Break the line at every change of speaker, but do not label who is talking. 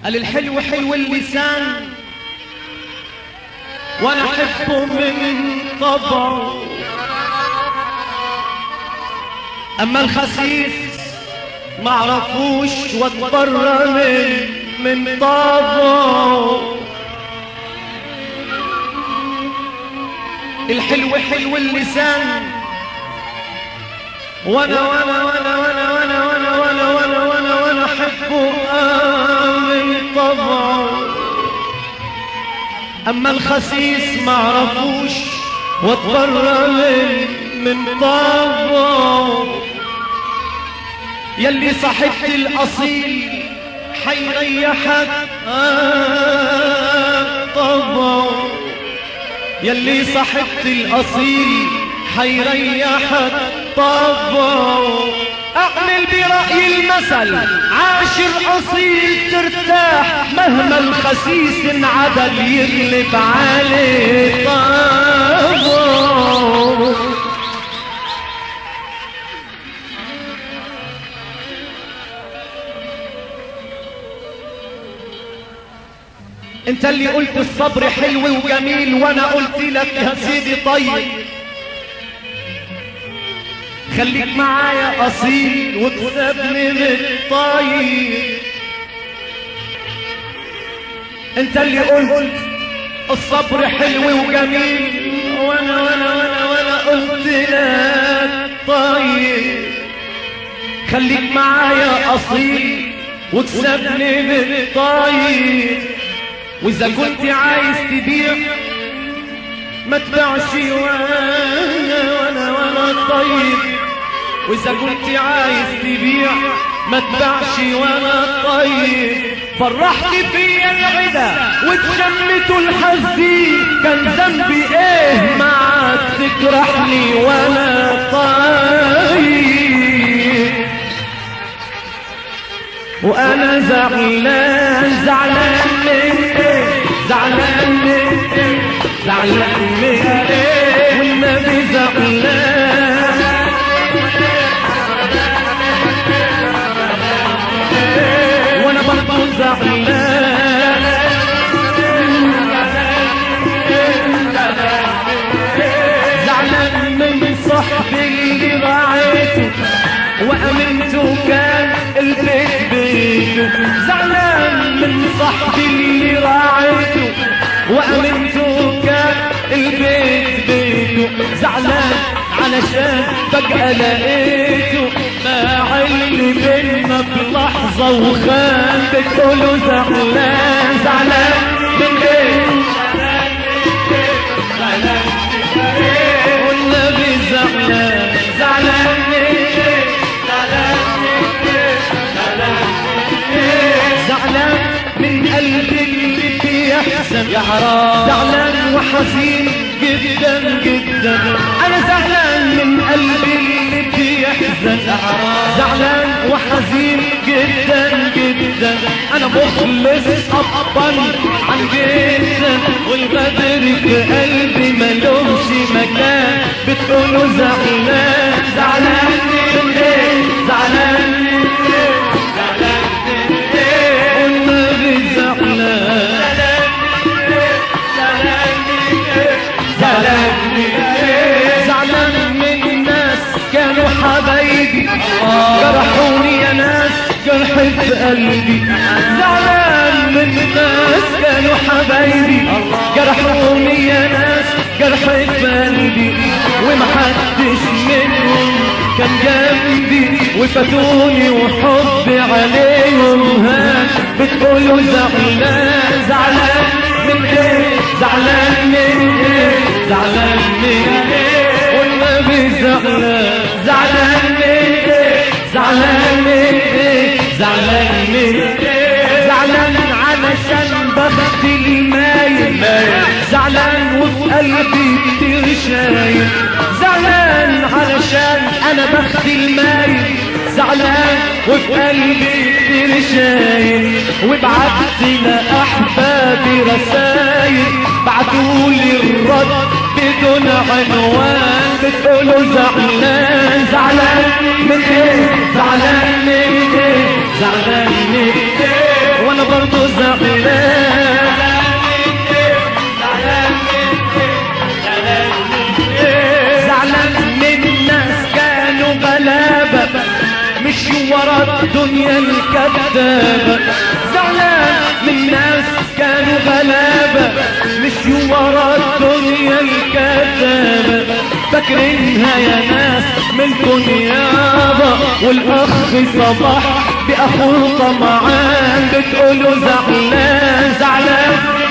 قال الحلو حلو اللسان وانا احبه من طبعه اما الخسيس ما عرفوش واتبرى من من طبعه الحلو حلو اللسان وانا وانا وانا وانا وانا وانا وانا وانا وانا وانا احبه من طبعه اما الخسيس ما عرفوش واتبرى من من طبعه يلي صاحبت الاصيل حيريحك آه طبعه يلي صاحبت الاصيل حيريحك طبعه اعمل برأي المثل عاشر اصيل ترتاح مهما الخسيس انعدل يغلب عليه طبعه انت اللي قلت الصبر حلو وجميل وانا قلت لك يا سيدي طيب خليك معايا اصيل وتسيبني بالطيب انت اللي قلت الصبر حلو وجميل وانا وانا وانا وانا قلت لك طيب خليك معايا اصيل وتسيبني بالطيب واذا كنت عايز تبيع ما تبيعش وانا وانا وانا طيب واذا كنت عايز تبيع ما تبيعش وانا طيب فرحت فيا العدا واتشمت الحزين كان ذنبي ايه معاك تجرحني وانا طيب وانا زعلان زعلان منك زعلان منك زعلان منك والنبي زعلان وانا برضه زعلان زعلان من صاحبي اللي راعيته وامنته كان البيت بيته زعلان من صاحبي اللي راعيته وامنته كان البيت بيته زعلان علشان فجأة لقيته باع اللي بينا بلحظة وخان بتقوله زعلان زعلان من ايه زعلان والنبي زعلان زعلان من ايه زعلان من قلبي اللي بيحزن
يا حرام
زعلان وحزين جدا جدا انا زعلان من قلبي اللي بيحزن زعلان وحزين جدا جدا انا مخلص ابا عن جدا والغدر في قلبي ملوش مكان بتقولوا زعلان زعلان من ايه زعلان من ايه زعلان من ايه والنبي زعلان زعلان زعلان من الناس كانوا حبايبي جرحوني يا ناس جرح في قلبي زعلان من الناس كانوا حبايبي جرحوني يا ناس جرح في قلبي ومحدش منهم كان جنبي وفاتوني وحبي عليهم هان بتقولوا زعلان زعلان من ايه زعلان من ايه زعلان من ايه والنبي زعلان زعلان من ايه زعلان من ايه زعلان من ايه زعلان علشان بخت المايل زعلان وفي قلبي كتير شايل زعلان علشان انا بخت المايل زعلان وفي قلبي كتير شايل وبعت لأحبابي رسايل بعتولي الرد بدون عنوان بتقولوا زعلان زعلان من ايه زعلان من ايه زعلان من ايه وانا برضو كذابة زعلان من ناس كانوا غلابة مشيوا ورا الدنيا الكذابة فاكرينها يا ناس منكم يابا والاخ صباح باخوه طمعان بتقولوا زعلان زعلان